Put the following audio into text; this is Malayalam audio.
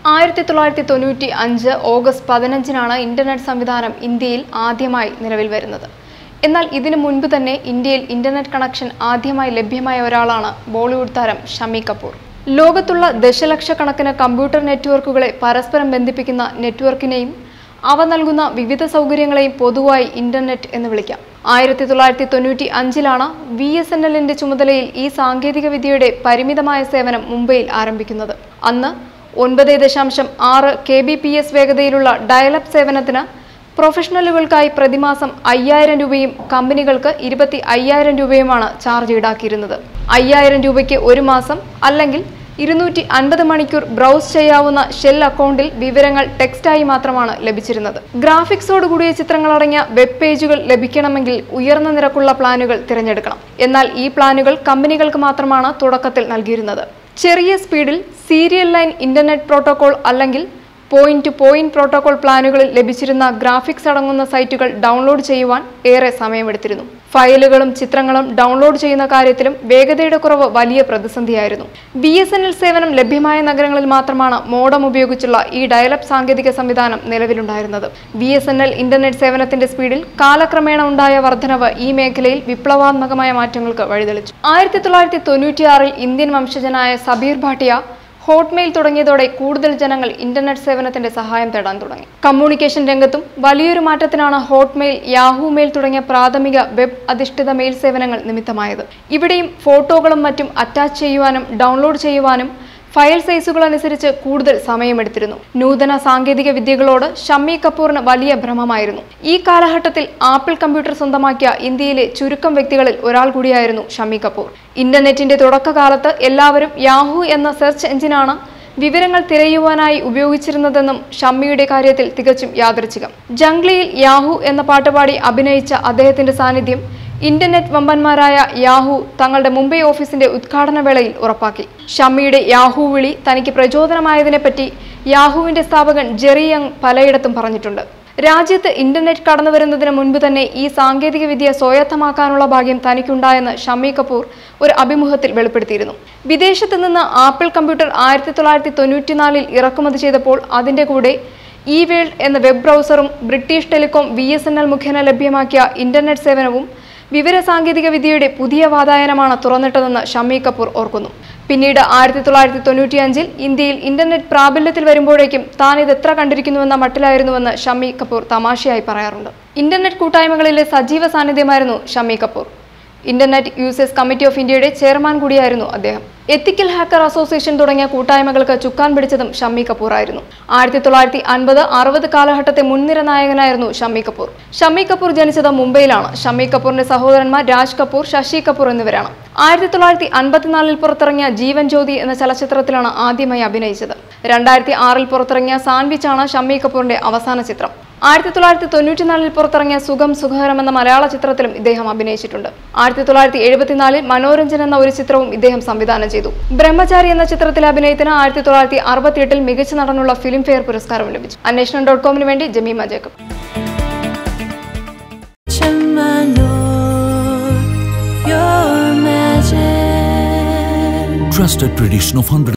ആയിരത്തി തൊള്ളായിരത്തി തൊണ്ണൂറ്റി അഞ്ച് ഓഗസ്റ്റ് പതിനഞ്ചിനാണ് ഇന്റർനെറ്റ് സംവിധാനം ഇന്ത്യയിൽ ആദ്യമായി നിലവിൽ വരുന്നത് എന്നാൽ ഇതിനു മുൻപ് തന്നെ ഇന്ത്യയിൽ ഇന്റർനെറ്റ് കണക്ഷൻ ആദ്യമായി ലഭ്യമായ ഒരാളാണ് ബോളിവുഡ് താരം ഷമി കപൂർ ലോകത്തുള്ള ദശലക്ഷക്കണക്കിന് കമ്പ്യൂട്ടർ നെറ്റ്വർക്കുകളെ പരസ്പരം ബന്ധിപ്പിക്കുന്ന നെറ്റ്വർക്കിനെയും അവ നൽകുന്ന വിവിധ സൗകര്യങ്ങളെയും പൊതുവായി ഇന്റർനെറ്റ് എന്ന് വിളിക്കാം ആയിരത്തി തൊള്ളായിരത്തി തൊണ്ണൂറ്റി അഞ്ചിലാണ് വി എസ് എൻ എല്ലിന്റെ ചുമതലയിൽ ഈ സാങ്കേതിക വിദ്യയുടെ പരിമിതമായ സേവനം മുംബൈയിൽ ആരംഭിക്കുന്നത് അന്ന് ഒൻപത് ദശാംശം ആറ് കെ ബി പി എസ് വേഗതയിലുള്ള ഡയലപ്പ് സേവനത്തിന് പ്രൊഫഷണലുകൾക്കായി പ്രതിമാസം അയ്യായിരം രൂപയും കമ്പനികൾക്ക് ഇരുപത്തി അയ്യായിരം രൂപയുമാണ് ചാർജ് ഈടാക്കിയിരുന്നത് അയ്യായിരം രൂപയ്ക്ക് ഒരു മാസം അല്ലെങ്കിൽ ഇരുന്നൂറ്റി അൻപത് മണിക്കൂർ ബ്രൗസ് ചെയ്യാവുന്ന ഷെൽ അക്കൗണ്ടിൽ വിവരങ്ങൾ ടെക്സ്റ്റായി മാത്രമാണ് ലഭിച്ചിരുന്നത് ഗ്രാഫിക്സോടുകൂടിയ ചിത്രങ്ങളടങ്ങിയ വെബ് പേജുകൾ ലഭിക്കണമെങ്കിൽ ഉയർന്ന നിരക്കുള്ള പ്ലാനുകൾ തിരഞ്ഞെടുക്കണം എന്നാൽ ഈ പ്ലാനുകൾ കമ്പനികൾക്ക് മാത്രമാണ് തുടക്കത്തിൽ നൽകിയിരുന്നത് ചെറിയ സ്പീഡിൽ സീരിയൽ ലൈൻ ഇന്റർനെറ്റ് പ്രോട്ടോകോൾ അല്ലെങ്കിൽ പോയിന്റ് ടു പോയിന്റ് പ്രോട്ടോകോൾ പ്ലാനുകളിൽ ലഭിച്ചിരുന്ന ഗ്രാഫിക്സ് അടങ്ങുന്ന സൈറ്റുകൾ ഡൗൺലോഡ് ചെയ്യുവാൻ ഏറെ സമയമെടുത്തിരുന്നു ഫയലുകളും ചിത്രങ്ങളും ഡൗൺലോഡ് ചെയ്യുന്ന കാര്യത്തിലും വേഗതയുടെ കുറവ് വലിയ പ്രതിസന്ധിയായിരുന്നു ബി എസ് എൻ എൽ സേവനം ലഭ്യമായ നഗരങ്ങളിൽ മാത്രമാണ് മോഡം ഉപയോഗിച്ചുള്ള ഈ ഡയലപ്പ് സാങ്കേതിക സംവിധാനം നിലവിലുണ്ടായിരുന്നത് B S N L internet സേവനത്തിന്റെ സ്പീഡിൽ കാലക്രമേണ ഉണ്ടായ വർധനവ് ഈ മേഖലയിൽ വിപ്ലവാത്മകമായ മാറ്റങ്ങൾക്ക് വഴിതെളിച്ചു ആയിരത്തി തൊള്ളായിരത്തി തൊണ്ണൂറ്റിയാറിൽ ഇന്ത്യൻ വംശജനായ സബീർ ഭാട്ടിയ ഹോട്ട്മെയിൽ തുടങ്ങിയതോടെ കൂടുതൽ ജനങ്ങൾ ഇന്റർനെറ്റ് സേവനത്തിന്റെ സഹായം തേടാൻ തുടങ്ങി കമ്മ്യൂണിക്കേഷൻ രംഗത്തും വലിയൊരു മാറ്റത്തിനാണ് ഹോട്ട്മെയിൽ യാഹൂ മെയിൽ തുടങ്ങിയ പ്രാഥമിക വെബ് അധിഷ്ഠിത മെയിൽ സേവനങ്ങൾ നിമിത്തമായത് ഇവിടെയും ഫോട്ടോകളും മറ്റും അറ്റാച്ച് ചെയ്യുവാനും ഡൗൺലോഡ് ചെയ്യുവാനും ഫയൽ സൈസുകൾ അനുസരിച്ച് കൂടുതൽ സമയമെടുത്തിരുന്നു നൂതന സാങ്കേതിക വിദ്യകളോട് ഷമ്മി കപൂറിന് വലിയ ഭ്രമമായിരുന്നു ഈ കാലഘട്ടത്തിൽ ആപ്പിൾ കമ്പ്യൂട്ടർ സ്വന്തമാക്കിയ ഇന്ത്യയിലെ ചുരുക്കം വ്യക്തികളിൽ ഒരാൾ കൂടിയായിരുന്നു ഷമ്മി കപൂർ ഇന്റർനെറ്റിന്റെ തുടക്കകാലത്ത് എല്ലാവരും യാഹു എന്ന സെർച്ച് എഞ്ചിനാണ് വിവരങ്ങൾ തിരയുവാനായി ഉപയോഗിച്ചിരുന്നതെന്നും ഷമ്മിയുടെ കാര്യത്തിൽ തികച്ചും യാദൃച്ഛികം ജംഗ്ലിയിൽ യാഹു എന്ന പാട്ടുപാടി അഭിനയിച്ച അദ്ദേഹത്തിന്റെ സാന്നിധ്യം ഇന്റർനെറ്റ് വമ്പന്മാരായ യാഹു തങ്ങളുടെ മുംബൈ ഓഫീസിന്റെ ഉദ്ഘാടന വേളയിൽ ഉറപ്പാക്കി ഷമ്മിയുടെ യാഹു വിളി തനിക്ക് പ്രചോദനമായതിനെപ്പറ്റി യാഹുവിന്റെ സ്ഥാപകൻ ജെറി യങ് പലയിടത്തും പറഞ്ഞിട്ടുണ്ട് രാജ്യത്ത് ഇന്റർനെറ്റ് കടന്നു വരുന്നതിന് മുൻപ് തന്നെ ഈ സാങ്കേതിക വിദ്യ സ്വായത്തമാക്കാനുള്ള ഭാഗ്യം തനിക്കുണ്ടായെന്ന് ഷമ്മി കപൂർ ഒരു അഭിമുഖത്തിൽ വെളിപ്പെടുത്തിയിരുന്നു വിദേശത്ത് നിന്ന് ആപ്പിൾ കമ്പ്യൂട്ടർ ആയിരത്തി തൊള്ളായിരത്തി തൊണ്ണൂറ്റിനാലിൽ ഇറക്കുമതി ചെയ്തപ്പോൾ അതിന്റെ കൂടെ ഇ വേൾഡ് എന്ന വെബ് ബ്രൗസറും British Telecom V S N L മുഖേന ലഭ്യമാക്കിയ ഇന്റർനെറ്റ് സേവനവും വിവര സാങ്കേതിക വിദ്യയുടെ പുതിയ വാതായനമാണ് തുറന്നിട്ടതെന്ന് ഷമ്മി കപൂർ ഓർക്കുന്നു പിന്നീട് ആയിരത്തി തൊള്ളായിരത്തി തൊണ്ണൂറ്റിയഞ്ചിൽ ഇന്ത്യയിൽ ഇന്റർനെറ്റ് പ്രാബല്യത്തിൽ വരുമ്പോഴേക്കും താൻ ഇത് എത്ര കണ്ടിരിക്കുന്നുവെന്ന മട്ടിലായിരുന്നുവെന്ന് ഷമ്മി കപൂർ തമാശയായി പറയാറുണ്ട് ഇന്റർനെറ്റ് കൂട്ടായ്മകളിലെ സജീവ സാന്നിധ്യമായിരുന്നു Shammi Kapoor internet users committee of ഇന്ത്യയുടെ ചെയർമാൻ കൂടിയായിരുന്നു അദ്ദേഹം എത്തിക്കൽ ഹാക്കർ അസോസിയേഷൻ തുടങ്ങിയ കൂട്ടായ്മകൾക്ക് ചുക്കാൻ പിടിച്ചതും ഷമ്മി കപൂർ ആയിരുന്നു ആയിരത്തി തൊള്ളായിരത്തി അൻപത് അറുപത് കാലഘട്ടത്തെ മുൻനിര നായകനായിരുന്നു ഷമ്മി കപൂർ ഷമ്മി കപൂർ ജനിച്ചത് മുംബൈയിലാണ് ഷമ്മി കപൂറിന്റെ സഹോദരന്മാർ രാജ് കപൂർ ശശി കപൂർ എന്നിവരാണ് ആയിരത്തി തൊള്ളായിരത്തി അൻപത്തിനാലിൽ പുറത്തിറങ്ങിയ ജീവൻ ജ്യോതി എന്ന ചലച്ചിത്രത്തിലാണ് ആദ്യമായി അഭിനയിച്ചത് രണ്ടായിരത്തി ആറിൽ പുറത്തിറങ്ങിയ സാൻവിച്ചാണ് ഷമ്മി കപൂറിന്റെ അവസാന ചിത്രം ആയിരത്തി തൊള്ളായിരത്തി തൊണ്ണൂറ്റിനാലിൽ പുറത്തിറങ്ങിയ സുഖം സുഖകരം എന്ന മലയാള ചിത്രത്തിലും ഇദ്ദേഹം അഭിനയിച്ചിട്ടുണ്ട് ആയിരത്തി തൊള്ളായിരത്തി എഴുപത്തിനാലിൽ മനോരഞ്ജൻ എന്ന ഒരു ചിത്രവും ഇദ്ദേഹം സംവിധാനം ചെയ്തു ബ്രഹ്മചാരി എന്ന ചിത്രത്തിലെ അഭിനയത്തിന് ആയിരത്തി തൊള്ളായിരത്തി അറുപത്തിയെട്ടിൽ മികച്ച നടനുള്ള ഫിലിം ഫെയർ പുരസ്കാരം ലഭിച്ചു അന്വേഷണം ഡോട്ട് കോമിന് വേണ്ടി Jemima Jacob my Lord, your magic. Trusted tradition of 100